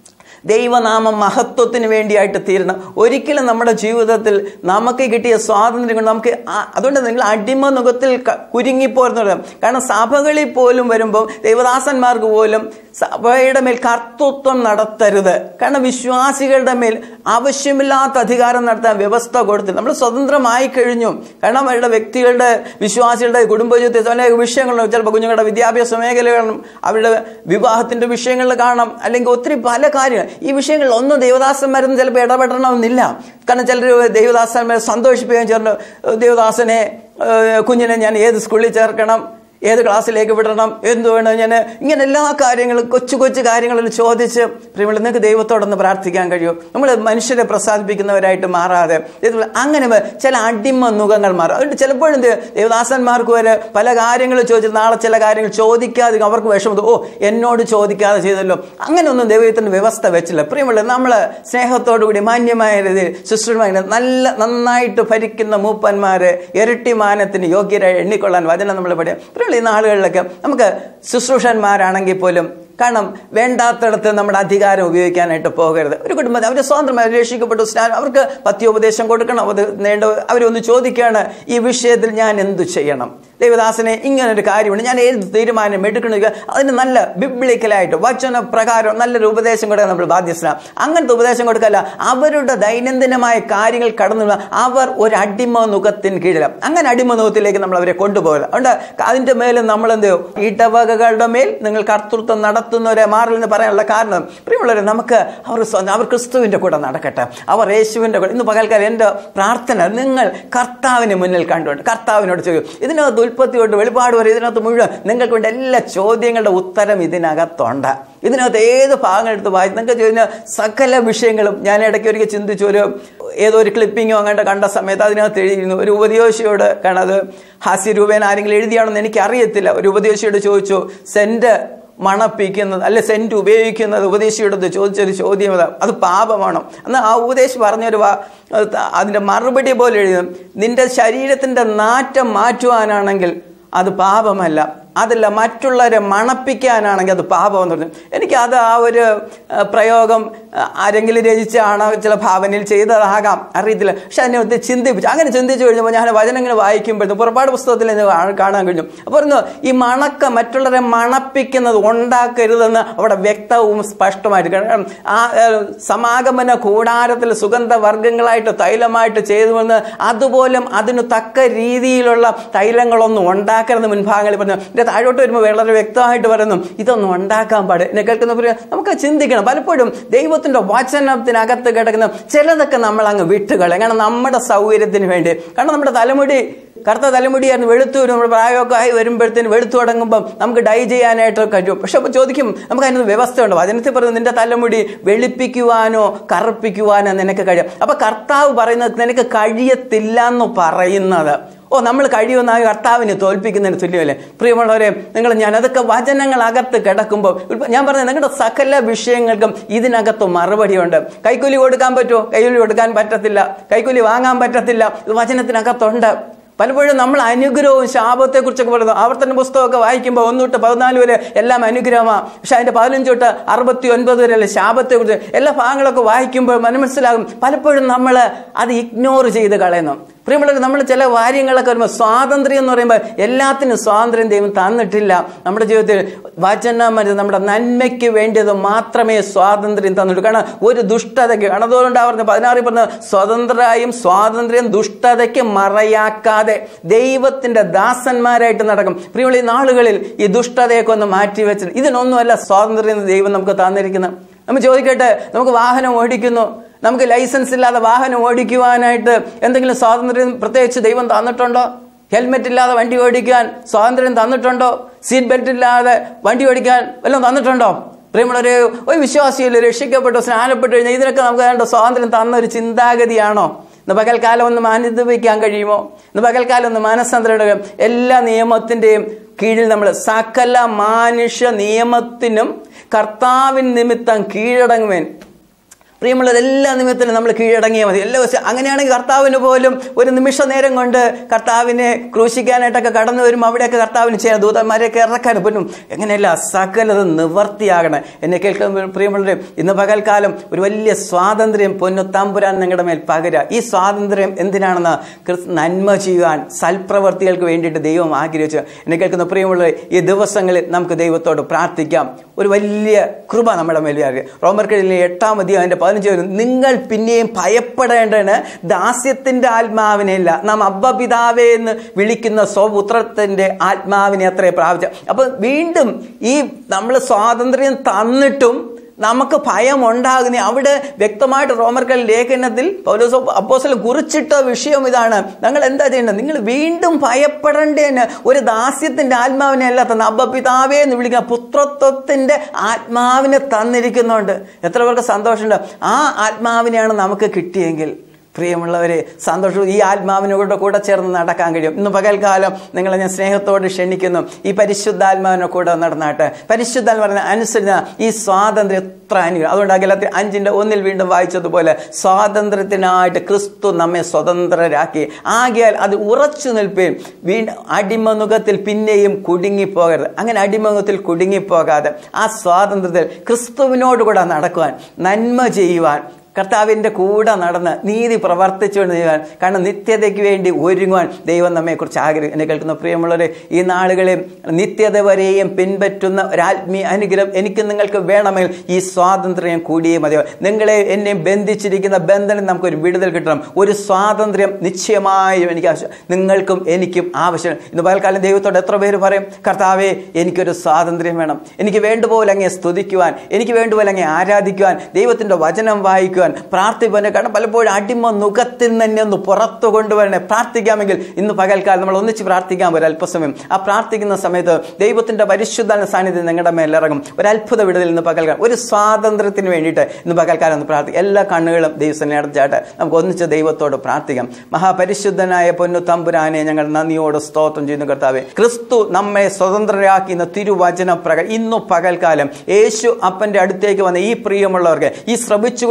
ദൈവനാമം മഹത്വത്തിന് വേണ്ടിയായിട്ട് തീരണം ഒരിക്കലും നമ്മുടെ ജീവിതത്തിൽ നമുക്ക് കിട്ടിയ സ്വാതന്ത്ര്യം കൊണ്ട് നമുക്ക് ആ- അതുകൊണ്ട് നിങ്ങൾ അടിമ മുഖത്തിൽ ക- കുരുങ്ങിപ്പോരുന്നത് കാരണം സഭകളിൽ പോലും വരുമ്പോൾ ദൈവദാസന്മാർക്ക് പോലും സഭയുടെ മേൽ കർത്തൃത്വം നടത്തരുത് കാരണം വിശ്വാസികളുടെ മേൽ ആവശ്യമില്ലാത്ത അധികാരം നടത്താൻ വ്യവസ്ഥ കൊടുത്തു നമ്മൾ സ്വതന്ത്രമായി കഴിഞ്ഞു കാരണം അവരുടെ വ്യക്തികളുടെ വിശ്വാസികളുടെ കുടുംബജീവിതത്തിൽ അനേക വിഷയങ്ങളുണ്ട് ചിലപ്പോൾ കുഞ്ഞുങ്ങളുടെ വിദ്യാഭ്യാസ മേഖലകളും അവരുടെ വിവാഹത്തിന്റെ വിഷയങ്ങളിൽ കാണാം അല്ലെങ്കിൽ ഒത്തിരി പല കാര്യങ്ങൾ ഈ വിഷയങ്ങളിൽ ഒന്നും ദേവദാസന്മാരൊന്നും ചിലപ്പോൾ ഇടപെടണമെന്നില്ല കാരണം ചിലർ ദേവദാസന്മാരെ സന്തോഷിപ്പിക്കുകയും ചേർന്ന് ദേവദാസനെ ഏഹ്, കുഞ്ഞിനെ ഞാൻ ഏത് സ്കൂളിൽ ചേർക്കണം ഏത് ക്ലാസ്സിലേക്ക് വിടണം എന്ത് വേണം ഞാൻ ഇങ്ങനെ എല്ലാ കാര്യങ്ങളും കൊച്ചു കൊച്ചു കാര്യങ്ങളിൽ ചോദിച്ച് പ്രിയമുള്ള നിങ്ങൾക്ക് ദൈവത്തോടൊന്ന് പ്രാർത്ഥിക്കാൻ കഴിയും നമ്മൾ മനുഷ്യരെ പ്രസാദിപ്പിക്കുന്നവരായിട്ട് മാറാതെ ദൈവത്തിൽ അങ്ങനെ വ- ചില അടിമ മുഖങ്ങൾ മാറും അതുകൊണ്ട് ചിലപ്പോഴും എന്ത് ദേവദാസന്മാർക്ക് വരെ പല കാര്യങ്ങൾ ചോദിച്ചിട്ട് നാളെ ചില കാര്യങ്ങൾ ചോദിക്കാതെ അവർക്ക് വിഷമം ഓ എന്നോട് ചോദിക്കാതെ ചെയ്തല്ലോ അങ്ങനെയൊന്നും ദൈവത്തിന്റെ വ്യവസ്ഥ വെച്ചില്ല പ്രിയമുള്ള നമ്മൾ സ്നേഹത്തോടു കൂടി മാന്യമായ രീതിയിൽ ശുശ്രൂഷമായി നല്ല നന്നായിട്ട് ഭരിക്കുന്ന മൂപ്പന്മാരെ ഇരട്ടി മാനത്തിന് യോഗ്യരായി എണ്ണിക്കൊള്ളാൻ വചനം നമ്മൾ പഠിക്കും പ്രിയമുള്ള ഈ നാളുകളിലൊക്കെ നമുക്ക് ശുശ്രൂഷന്മാരാണെങ്കിൽ പോലും കാരണം വേണ്ടാത്തടത്ത് നമ്മുടെ അധികാരം ഉപയോഗിക്കാനായിട്ട് പോകരുത് ഒരു കുടുംബം അവർ സ്വാതന്ത്ര്യമായി രക്ഷിക്കപ്പെട്ടു സ്നാനം അവർക്ക് പത്യോപദേശം കൊടുക്കണം അത് നേണ്ട അവരൊന്ന് ചോദിക്കുകയാണ് ഈ വിഷയത്തിൽ ഞാൻ എന്തു ചെയ്യണം ദൈവദാസനെ ഇങ്ങനെ ഒരു കാര്യമുണ്ട് ഞാൻ ഏത് തീരുമാനം എടുക്കണമെങ്കിൽ അതിന് നല്ല ബിബ്ലിക്കലായിട്ട് വചന പ്രകാരം നല്ലൊരു ഉപദേശം കൊടുക്കാൻ നമ്മൾ ബാധ്യസ്ഥരാണ് അങ്ങനത്തെ ഉപദേശം കൊടുക്കല്ല അവരുടെ ദൈനംദിനമായ കാര്യങ്ങൾ കടന്നു വന്ന് അവർ ഒരു അടിമ മുഖത്തിന് കീഴിലാണ് അങ്ങനെ അടിമ മുഖത്തിലേക്ക് നമ്മൾ അവരെ കൊണ്ടുപോകരുത് അതുകൊണ്ട് അതിന്റെ മേലും നമ്മൾ എന്ത് ചെയ്യും ഇടവകകളുടെ മേൽ നിങ്ങൾ കർത്തൃത്വം നടത്തുന്നവരെ മാറില്ലെന്ന് പറയാനുള്ള കാരണം പ്രിയമുള്ളവരെ നമുക്ക് അവർ സ്വന്തം അവർ ക്രിസ്തുവിന്റെ കൂടെ നടക്കട്ടെ അവർ യേശുവിന്റെ കൂടെ ഇന്ന് പകൽക്കാലം എൻ്റെ പ്രാർത്ഥന നിങ്ങൾ കർത്താവിന് മുന്നിൽ കണ്ടുകൊണ്ട് കർത്താവിനോട് ചോദിക്കും ഇതിനകത്ത് ഉൽപ്പത്തി തൊട്ട് വെളിപാട് വരെ ഇതിനകത്ത് മുഴുവൻ നിങ്ങൾക്ക് വേണ്ട എല്ലാ ചോദ്യങ്ങളുടെ ഉത്തരം ഇതിനകത്തുണ്ട് ഇതിനകത്ത് ഏത് ഭാഗങ്ങൾ എടുത്ത് വായിച്ച് നിങ്ങൾക്ക് ചോദിക്കുന്ന സകല വിഷയങ്ങളും ഞാൻ ഇടയ്ക്ക് ഒരിക്കൽ ചിന്തിച്ചു ഒരു ഏതോ ഒരു ക്ലിപ്പിങ്ങോ അങ്ങോട്ട് കണ്ട സമയത്ത് അതിനകത്ത് എഴുതിയിരുന്നു ഒരു ഉപദേശിയോട് കാരണം അത് ഹാസ്യരൂപേണ ആരെങ്കിലും എഴുതിയാണെന്ന് എനിക്ക് അറിയത്തില്ല ഒരു ഉപദേശിയോട് ചോദിച്ചു സെന്റ് മണപ്പിക്കുന്നത് അല്ലെ സെന്റ് ഉപയോഗിക്കുന്നത് ഉപദേശിയോട് ചോദിച്ചൊരു ചോദ്യം അതാ അത് പാപമാണോ അന്ന് ആ ഉപദേശി പറഞ്ഞൊരു വാ അത് ത- അതിന്റെ മറുപടി പോലെ എഴുതും നിന്റെ ശരീരത്തിന്റെ നാറ്റം മാറ്റുവാനാണെങ്കിൽ അത് പാപമല്ല അതല്ല മറ്റുള്ളവരെ മണപ്പിക്കാനാണെങ്കിൽ അത് പാപം എന്ന് പറഞ്ഞു എനിക്ക് അത് ആ ഒരു ആ, പ്രയോഗം ആ, ആരെങ്കിലും രചിച്ചാണോ ചില ഭാവനയിൽ ചെയ്തതാകാം അറിയത്തില്ല പക്ഷെ അതിനെ ഒത്തിരി ചിന്തിപ്പിച്ചു അങ്ങനെ ചിന്തിച്ചു കഴിഞ്ഞപ്പോൾ ഞാൻ വചനങ്ങൾ വായിക്കുമ്പോഴത്തേക്കും പുറപ്പാട് പുസ്തകത്തിൽ നിന്ന് കാ- കാണാൻ കഴിഞ്ഞു അപ്പോൾ പറഞ്ഞു ഈ മണക്ക മറ്റുള്ളവരെ മണപ്പിക്കുന്നത് ഉണ്ടാക്കരുതെന്ന് അവിടെ വ്യക്തവും സ്പഷ്ടമായിട്ട് കാരണം ആ ആ, സമാഗമന കൂടാരത്തിൽ സുഗന്ധവർഗ്ഗങ്ങളായിട്ട് തൈലമായിട്ട് ചെയ്തുവെന്ന് അതുപോലും അതിന് തക്ക രീതിയിലുള്ള തൈലങ്ങളൊന്നും ഉണ്ടാക്കരുത് മുൻഭാഗങ്ങളിൽ പറഞ്ഞു ഇതിന്റെ താഴോട്ട് വരുമ്പോൾ വളരെ വ്യക്തമായിട്ട് പറയുന്നു ഇതൊന്നും ഉണ്ടാക്കാൻ പാട് എന്നെ കേൾക്കുന്നവർ നമുക്ക് ചിന്തിക്കണം പലപ്പോഴും ദൈവത്തിന്റെ വചനത്തിനകത്ത് കിടക്കുന്ന ചിലതൊക്കെ നമ്മൾ അങ്ങ് വിട്ടുകളയും കാരണം നമ്മുടെ സൗകര്യത്തിന് വേണ്ടി കാരണം നമ്മുടെ തലമുടി കറുത്ത തലമുടിയായിരുന്നു വെളുത്തു വരും നമ്മുടെ പ്രായമൊക്കെ ആയി വരുമ്പോഴത്തേന് വെളുത്തു തുടങ്ങുമ്പോൾ നമുക്ക് ഡൈ ചെയ്യാനായിട്ട് കഴിയും പക്ഷെ അപ്പോൾ ചോദിക്കും നമുക്ക് അതിനൊരു വ്യവസ്ഥയുണ്ട് വചനത്തിൽ പറയുന്നത് നിന്റെ തലമുടി വെളുപ്പിക്കുവാനോ കറുപ്പിക്കുവാനോ നിനക്ക് കഴിയും അപ്പൊ കർത്താവ് പറയുന്നത് നിനക്ക് കഴിയത്തില്ല എന്ന് പറയുന്നത് ഓ നമ്മൾ കഴിയുമെന്ന ആ കർത്താവിനെ തോൽപ്പിക്കുന്നതിന് തുല്യമല്ലേ പ്രിയമുള്ളവരെ നിങ്ങൾ ഞാൻ അതൊക്കെ വചനങ്ങൾ അകത്ത് കിടക്കുമ്പോൾ ഇപ്പൊ ഞാൻ പറഞ്ഞത് നിങ്ങളുടെ സകല വിഷയങ്ങൾക്കും ഇതിനകത്ത് മറുപടിയുണ്ട് കൈക്കൂലി കൊടുക്കാൻ പറ്റുമോ കൈക്കൂലി കൊടുക്കാൻ പറ്റത്തില്ല കൈക്കൂലി വാങ്ങാൻ പറ്റത്തില്ല ഇത് വചനത്തിനകത്തുണ്ട് പലപ്പോഴും നമ്മൾ അനുഗ്രഹവും ശാപത്തെ കുറിച്ചൊക്കെ പറയുന്നു ആവർത്തന പുസ്തകമൊക്കെ വായിക്കുമ്പോൾ ഒന്ന് തൊട്ട് പതിനാല് വരെ എല്ലാം അനുഗ്രഹമാണ് പക്ഷെ അതിന്റെ പതിനഞ്ച് തൊട്ട് അറുപത്തി ഒൻപത് വരെ അല്ലെ ശാപത്തെ കുറിച്ച് എല്ലാ ഭാഗങ്ങളൊക്കെ വായിക്കുമ്പോൾ മനസ്സിലാകും പലപ്പോഴും നമ്മൾ അത് ഇഗ്നോർ ചെയ്ത് കളയുന്നു പ്രിയമുള്ളവർ നമ്മൾ ചില കാര്യങ്ങളൊക്കെ വരുമ്പോൾ സ്വാതന്ത്ര്യം എന്ന് പറയുമ്പോൾ എല്ലാത്തിനും സ്വാതന്ത്ര്യം ദൈവം തന്നിട്ടില്ല നമ്മുടെ ജീവിതത്തിൽ വചനം മരുന്ന് നമ്മുടെ നന്മയ്ക്ക് വേണ്ടിയത് മാത്രമേ സ്വാതന്ത്ര്യം തന്നിട്ടുള്ളൂ കാരണം ഒരു ദുഷ്ടതയ്ക്ക് കാരണം അതുകൊണ്ട് പറഞ്ഞ പതിനാറിൽ പറഞ്ഞ സ്വതന്ത്രരായും സ്വാതന്ത്ര്യം ദുഷ്ടതയ്ക്ക് മറയാക്കാതെ ദൈവത്തിന്റെ ദാസന്മാരായിട്ട് നടക്കും പ്രിയമുള്ള ഈ നാളുകളിൽ ഈ ദുഷ്ടതയൊക്കെ ഒന്ന് മാറ്റി വെച്ചിട്ട് ഇതിനൊന്നുമല്ല സ്വാതന്ത്ര്യം എന്ന് ദൈവം നമുക്ക് തന്നിരിക്കുന്നത് നമ്മൾ ചോദിക്കട്ടെ നമുക്ക് വാഹനം ഓടിക്കുന്നു നമുക്ക് ലൈസൻസ് ഇല്ലാതെ വാഹനം ഓടിക്കുവാനായിട്ട് എന്തെങ്കിലും സ്വാതന്ത്ര്യം പ്രത്യേകിച്ച് ദൈവം തന്നിട്ടുണ്ടോ ഹെൽമെറ്റ് ഇല്ലാതെ വണ്ടി ഓടിക്കാൻ സ്വാതന്ത്ര്യം തന്നിട്ടുണ്ടോ സീറ്റ് ബെൽറ്റ് ഇല്ലാതെ വണ്ടി ഓടിക്കാൻ വല്ലതും തന്നിട്ടുണ്ടോ പ്രിയമുള്ളൊരു ഒരു വിശ്വാസിയിൽ രക്ഷിക്കപ്പെട്ടു സ്നാനപ്പെട്ടു കഴിഞ്ഞാൽ ഇതിനൊക്കെ നമുക്ക് വേണ്ട സ്വാതന്ത്ര്യം തന്ന ഒരു ചിന്താഗതിയാണോ ഇന്ന് പകൽക്കാലം ഒന്ന് മാനിദ്യപിക്കാൻ കഴിയുമോ ഇന്ന് പകൽക്കാലം ഒന്ന് മാനസാന്തരം എല്ലാ നിയമത്തിൻ്റെയും കീഴിൽ നമ്മൾ സകല മാനുഷ്യ നിയമത്തിനും കർത്താവിൻ നിമിത്തം കീഴടങ്ങുവേൻ പ്രിയമുള്ള എല്ലാ നിമിത്തത്തിലും നമ്മൾ കീഴടങ്ങിയാൽ മതി എല്ലാ ദിവസവും അങ്ങനെയാണെങ്കിൽ കർത്താവിന് പോലും ഒരു നിമിഷ നേരം കൊണ്ട് കർത്താവിനെ ക്രൂശിക്കാനായിട്ടൊക്കെ കടന്നു വരുമ്പോൾ അവിടെയൊക്കെ കർത്താവിന് ചെയ്യാൻ ദൂതന്മാരെയൊക്കെ ഇറക്കാൻ പറ്റും എങ്ങനെയല്ല സകലത് നിവർത്തിയാകണം എന്നെ കേൾക്കുന്ന പ്രിയമുള്ളവരെ ഇന്ന് പകൽക്കാലം ഒരു വലിയ സ്വാതന്ത്ര്യം പൊന്നു തമ്പുരാൻ നിങ്ങളുടെ മേൽ പകരുക ഈ സ്വാതന്ത്ര്യം എന്തിനാണെന്ന് ക്രിസ് നന്മ ചെയ്യുവാൻ സൽപ്രവർത്തികൾക്ക് വേണ്ടിയിട്ട് ദൈവം ആഗ്രഹിച്ചു എന്നെ കേൾക്കുന്ന പ്രിയമുള്ളവരെ ഈ ദിവസങ്ങളിൽ നമുക്ക് ദൈവത്തോട് പ്രാർത്ഥിക്കാം ഒരു വലിയ കൃപ നമ്മുടെ മേൽ റോമർക്കഴിലെ എട്ടാം അധികം അതിന്റെ പതിനഞ്ച് വരും നിങ്ങൾ പിന്നെയും ഭയപ്പെടേണ്ടതാണ് ദാസ്യത്തിന്റെ ആത്മാവിനെ അല്ല നാം അബ്ബ പിതാവേ എന്ന് വിളിക്കുന്ന സ്വപുത്രത്തിന്റെ ആത്മാവിനെ അത്രേ പ്രാപിച്ച അപ്പൊ വീണ്ടും ഈ നമ്മൾ സ്വാതന്ത്ര്യം തന്നിട്ടും നമുക്ക് ഭയം ഉണ്ടാകുന്ന അവിടെ വ്യക്തമായിട്ട് റോമർക്കൽ ലേഖനത്തിൽ പൗലോസ് അപ്പോസൽ കുറിച്ചിട്ട വിഷയം ഇതാണ് നിങ്ങൾ എന്താ ചെയ്യേണ്ടത് നിങ്ങൾ വീണ്ടും ഭയപ്പെടേണ്ടതിന് ഒരു ദാസ്യത്തിന്റെ ആത്മാവിനെ അല്ല തന്ന അബ്ബ പിതാവേ എന്ന് വിളിക്കുന്ന പുത്രത്വത്തിന്റെ ആത്മാവിനെ തന്നിരിക്കുന്നുണ്ട് എത്ര പേർക്ക് സന്തോഷമുണ്ട് ആ ആത്മാവിനെയാണ് നമുക്ക് കിട്ടിയെങ്കിൽ പ്രിയമുള്ളവരെ സന്തോഷവും ഈ ആത്മാവിനോട് കൂടെ ചേർന്ന് നടക്കാൻ കഴിയും ഇന്ന് പകൽക്കാലം നിങ്ങളെ ഞാൻ സ്നേഹത്തോട് ക്ഷണിക്കുന്നു ഈ പരിശുദ്ധാത്മാവിനെ കൂടെ നടന്നാട്ടെ പരിശുദ്ധാത്മ പറഞ്ഞ അനുസരിച്ച ഈ സ്വാതന്ത്ര്യം എത്ര അനുഗ്രഹം അതുകൊണ്ട് അകലത്തിൽ അഞ്ചിന്റെ ഒന്നിൽ വീണ്ടും വായിച്ചതുപോലെ സ്വാതന്ത്ര്യത്തിനായിട്ട് ക്രിസ്തു നമ്മെ സ്വതന്ത്രരാക്കി ആകിയാൽ അത് ഉറച്ചു നിൽക്കുകയും വീണ്ടും അടിമനുഖത്തിൽ പിന്നെയും കുടുങ്ങിപ്പോകരുത് അങ്ങനെ അടിമനുഖത്തിൽ കുടുങ്ങിപ്പോകാതെ ആ സ്വാതന്ത്ര്യത്തിൽ ക്രിസ്തുവിനോട് കൂടെ നടക്കുവാൻ നന്മ ചെയ്യുവാൻ കർത്താവിൻ്റെ കൂടെ നടന്ന് നീതി പ്രവർത്തിച്ചുകൊണ്ട് ചെയ്യുവാൻ കാരണം നിത്യതയ്ക്ക് വേണ്ടി ഒരുങ്ങുവാൻ ദൈവം നമ്മെക്കുറിച്ച് ആഗ്രഹം എന്നെ കേൾക്കുന്ന പ്രിയമുള്ളവരെ ഈ നാളുകളിൽ നിത്യത വരെയും പിൻപറ്റുന്ന ഒരാത്മീയ അനുഗ്രഹം എനിക്ക് നിങ്ങൾക്ക് വേണമെങ്കിൽ ഈ സ്വാതന്ത്ര്യം കൂടിയേ മതിയോ നിങ്ങളെ എന്നെ ബന്ധിച്ചിരിക്കുന്ന ബന്ധനം നമുക്കൊരു വിടുതൽ കിട്ടണം ഒരു സ്വാതന്ത്ര്യം നിശ്ചയമായും എനിക്ക് ആവശ്യം നിങ്ങൾക്കും എനിക്കും ആവശ്യം ഇന്ന് പകൽക്കാലം ദൈവത്തോട് എത്ര പേര് പറയും കർത്താവേ എനിക്കൊരു സ്വാതന്ത്ര്യം വേണം എനിക്ക് വേണ്ടുപോലെ അങ്ങേ സ്തുതിക്കുവാൻ എനിക്ക് വേണ്ടുപോലെ അങ്ങേ ആരാധിക്കുവാൻ ദൈവത്തിൻ്റെ വചനം വായിക്കുവാൻ പ്രാർത്ഥിപ്പാൻ കാരണം പലപ്പോഴും അടിമ മുഖത്തിൽ തന്നെ ഒന്ന് പുറത്തു കൊണ്ടുവരണേ പ്രാർത്ഥിക്കാമെങ്കിൽ ഇന്ന് പകൽക്കാലം നമ്മൾ ഒന്നിച്ച് പ്രാർത്ഥിക്കാൻ ഒരു അല്പസമയം ആ പ്രാർത്ഥിക്കുന്ന സമയത്ത് ദൈവത്തിന്റെ പരിശുദ്ധ സാന്നിധ്യം നിങ്ങളുടെ മേലിറങ്ങും ഒരു അത്ഭുത വിടുതൽ ഇന്ന് പകൽക്കാലം ഒരു സ്വാതന്ത്ര്യത്തിന് വേണ്ടിയിട്ട് ഇന്ന് പകൽക്കാലം ഒന്ന് പ്രാർത്ഥിക്കും എല്ലാ കണ്ണുകളും ദൈവസനെ അടച്ചാട്ടെ നമുക്ക് ഒന്നിച്ച് ദൈവത്തോട് പ്രാർത്ഥിക്കാം മഹാപരിശുദ്ധനായ പൊന്നു തമ്പുരാനെ ഞങ്ങൾ നന്ദിയോട് സ്തോത്രം ചെയ്യുന്നു കർത്താവെ ക്രിസ്തു നമ്മെ സ്വതന്ത്രരാക്കുന്ന തിരുവചന പ്രകാരം ഇന്നു പകൽക്കാലം യേശു അപ്പന്റെ അടുത്തേക്ക് വന്ന ഈ പ്രിയമുള്ളവർക്ക് ഈ ശ്രമിച്ചുകൊണ്ട് ഓരോ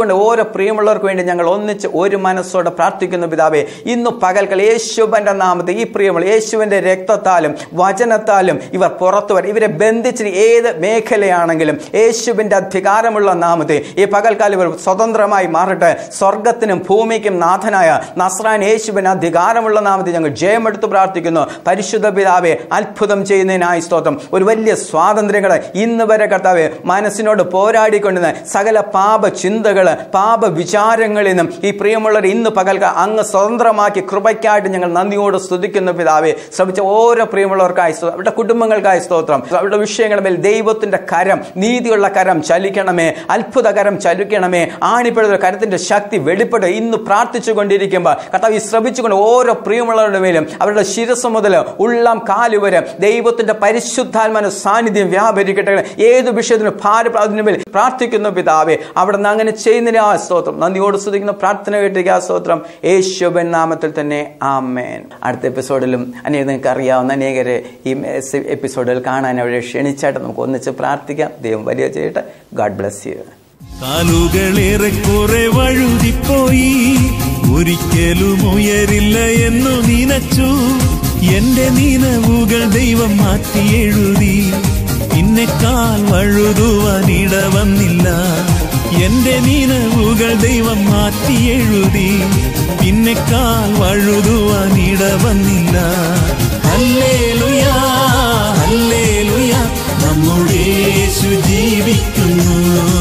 പ്രിയമുള്ളവർക്ക് വേണ്ടി ഞങ്ങൾ ഒന്നിച്ച് ഒരു മനസ്സോടെ പ്രാർത്ഥിക്കുന്നു പിതാവേ ഇന്ന് പകൽക്കൽ യേശുവിന്റെ നാമത്തിൽ ഈ പ്രിയമുള്ള യേശുവിന്റെ രക്തത്താലും വചനത്താലും ഇവർ പുറത്തു വരും ഇവരെ ബന്ധിച്ചിട്ട് ഏത് മേഖലയാണെങ്കിലും യേശുവിന്റെ അധികാരമുള്ള നാമത്തെ ഈ പകൽക്കാലം ഇവർ സ്വതന്ത്രമായി മാറട്ടെ സ്വർഗത്തിനും ഭൂമിക്കും നാഥനായ നസ്രാൻ യേശുവിന് അധികാരമുള്ള നാമത്തെ ഞങ്ങൾ ജയമെടുത്ത് പ്രാർത്ഥിക്കുന്നു പരിശുദ്ധ പിതാവെ അത്ഭുതം ചെയ്യുന്നതിനായി സ്തോത്രം ഒരു വലിയ സ്വാതന്ത്ര്യങ്ങൾ ഇന്ന് വരെ കർത്താവെ മനസ്സിനോട് പോരാടിക്കൊണ്ടിരുന്ന സകല പാപ ചിന്തകൾ പാപ വിചാരങ്ങളിൽ നിന്നും ഈ പ്രിയമുള്ളവർ ഇന്ന് പകൽക്ക് അങ്ങ് സ്വതന്ത്രമാക്കി കൃപയ്ക്കായിട്ട് ഞങ്ങൾ നന്ദിയോട് സ്തുതിക്കുന്നു പിതാവെ ശ്രമിച്ച ഓരോ പ്രിയമുള്ളവർക്കായി സ്തോത്രം അവരുടെ കുടുംബങ്ങൾക്കായി സ്തോത്രം അവരുടെ വിഷയങ്ങളുടെ മേൽ ദൈവത്തിന്റെ കരം നീതിയുള്ള കരം ചലിക്കണമേ അത്ഭുത കരം ചലിക്കണമേ ആണിപ്പെടുന്ന കരത്തിന്റെ ശക്തി വെളിപ്പെടുക ഇന്ന് പ്രാർത്ഥിച്ചു കൊണ്ടിരിക്കുമ്പോൾ കർത്താവ് ഈ ശ്രമിച്ചുകൊണ്ട് ഓരോ പ്രിയമുള്ളവരുടെ മേലും അവരുടെ ശിരസ് മുതൽ ഉള്ളം കാല് വരെ ദൈവത്തിന്റെ പരിശുദ്ധാത്മാന സാന്നിധ്യം വ്യാപരിക്കട്ടെ ഏത് വിഷയത്തിനും ഭാര അതിനു മേൽ പ്രാർത്ഥിക്കുന്നു പിതാവേ അവിടെ നിന്ന് അങ്ങനെ ചെയ്യുന്നതിന് ആ സ്തോത്രം നന്ദിയോട് സ്തുതിക്കുന്ന പ്രാർത്ഥന കേട്ടിരിക്കുക ആ സ്തോത്രം യേശുബൻ നാമത്തിൽ തന്നെ ആമേൻ അടുത്ത എപ്പിസോഡിലും അനേകം നിങ്ങൾക്ക് അറിയാവുന്ന അനേകരെ ഈ എപ്പിസോഡിൽ കാണാൻ അവരെ ക്ഷണിച്ചായിട്ട് നമുക്ക് ഒന്നിച്ച് പ്രാർത്ഥിക്കാം ദൈവം വലിയ ചെയ്യട്ടെ ഗാഡ് ബ്ലസ് യു കാലുകളേറെ കുറെ വഴുതിപ്പോയി ഒരിക്കലും ഉയരില്ല എന്നു നനച്ചു എന്റെ നീനവുകൾ ദൈവം മാറ്റി എഴുതി പിന്നെക്കാൽ വഴുതുവാൻ ഇടവന്നില്ല എന്റെ നീനവുകൾ ദൈവം മാറ്റി എഴുതി പിന്നെക്കാൽ വഴുതുവാൻ ഇടവന്നില്ല ഹല്ലേലൂയാ ഹല്ലേലൂയാ നമ്മുടെ യേശു ജീവിക്കുന്നു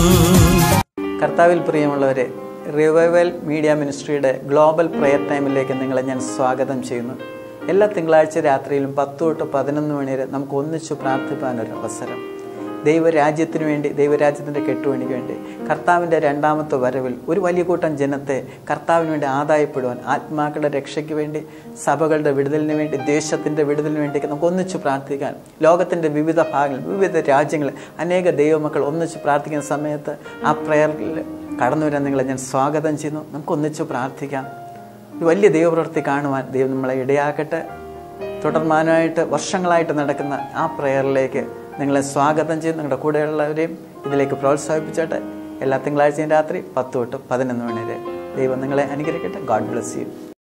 കർത്താവിൽ പ്രിയമുള്ളവരെ റിവൈവൽ മീഡിയ മിനിസ്ട്രിയുടെ ഗ്ലോബൽ പ്രെയർ ടൈമിലേക്ക് നിങ്ങളെ ഞാൻ സ്വാഗതം ചെയ്യുന്നു എല്ലാ തിങ്കളാഴ്ച രാത്രിയിലും പത്ത് തൊട്ട് പതിനൊന്ന് മണി വരെ നമുക്ക് ഒന്നിച്ചു പ്രാർത്ഥിപ്പാനൊരു അവസരം ദൈവരാജ്യത്തിന് വേണ്ടി ദൈവരാജ്യത്തിൻ്റെ കെട്ടുപണിക്ക് വേണ്ടി കർത്താവിൻ്റെ രണ്ടാമത്തെ വരവിൽ ഒരു വലിയ കൂട്ടം ജനത്തെ കർത്താവിന് വേണ്ടി ആദായപ്പെടുവാൻ ആത്മാക്കളുടെ രക്ഷയ്ക്ക് വേണ്ടി സഭകളുടെ വിടുതലിന് വേണ്ടി ദേശത്തിൻ്റെ വിടുതലിന് വേണ്ടി നമുക്ക് ഒന്നിച്ചു പ്രാർത്ഥിക്കാൻ ലോകത്തിൻ്റെ വിവിധ ഭാഗങ്ങൾ വിവിധ രാജ്യങ്ങളിൽ അനേക ദൈവമക്കൾ ഒന്നിച്ച് പ്രാർത്ഥിക്കുന്ന സമയത്ത് ആ പ്രയറിൽ കടന്നു വരാൻ നിങ്ങളെ ഞാൻ സ്വാഗതം ചെയ്യുന്നു നമുക്ക് ഒന്നിച്ചു പ്രാർത്ഥിക്കാം ഒരു വലിയ ദൈവപ്രവൃത്തി കാണുവാൻ ദൈവം നമ്മളെ ഇടയാക്കട്ടെ തുടർമാനമായിട്ട് വർഷങ്ങളായിട്ട് നടക്കുന്ന ആ പ്രയറിലേക്ക് നിങ്ങളെ സ്വാഗതം ചെയ്ത് നിങ്ങളുടെ കൂടെയുള്ളവരെയും ഇതിലേക്ക് പ്രോത്സാഹിപ്പിച്ചോട്ടെ എല്ലാ തിങ്കളാഴ്ചയും രാത്രി പത്ത് തൊട്ട് പതിനൊന്ന് മണി വരെ ദൈവം നിങ്ങളെ അനുഗ്രഹിക്കട്ടെ ഗോഡ് ബ്ലെസ് യു